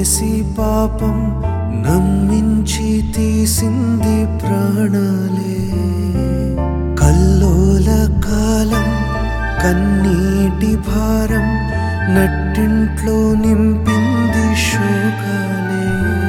కమ్మేసి పాపం నమ్మించి తీసింది ప్రాణాలే కల్లోల కాలం కన్నీటి భారం నట్టింట్లో నింపింది శోకాలే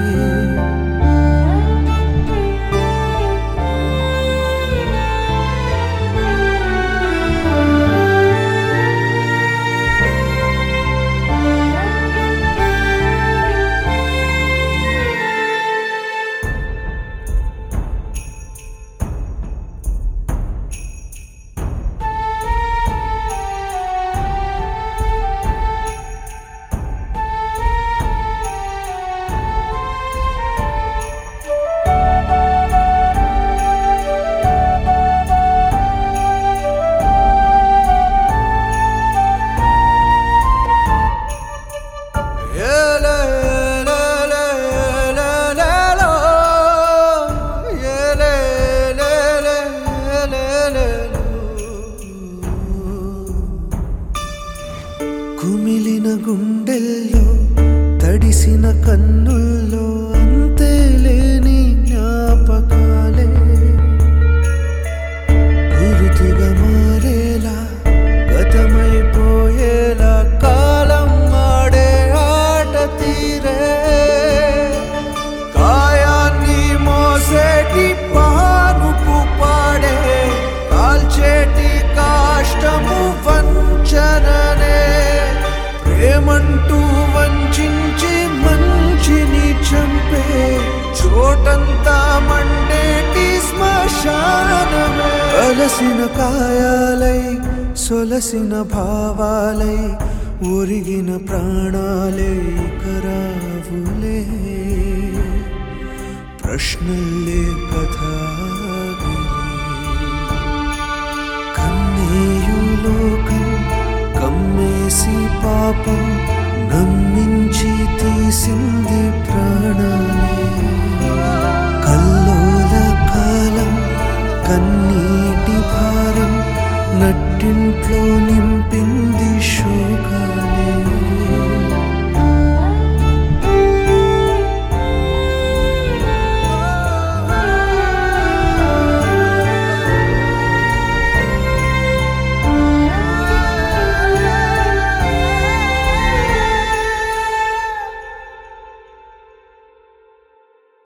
కుమిలిన గుండెల్లో తడిసిన కన్నుల్లో అంతే లేని జ్ఞాపకాలే గురుతుగా మారేలా గతమైపోయేలా కాలం ఆడే ఆట తీరే కాయాన్ని మోసేటి పానుపు పాడే కాల్చేటి కాష్టము వంచననే ప్రేమంటూ వంచించి మంచిని చంపే చోటంతా మండేటి శ్మశానమే అలసిన కాయాలై సొలసిన భావాలై ఒరిగిన ప్రాణాలే కరావులే ప్రశ్నలే కథాగిలే కన్నీయులోకం కమ్మేసి పాపం నమ్మించి తీసింది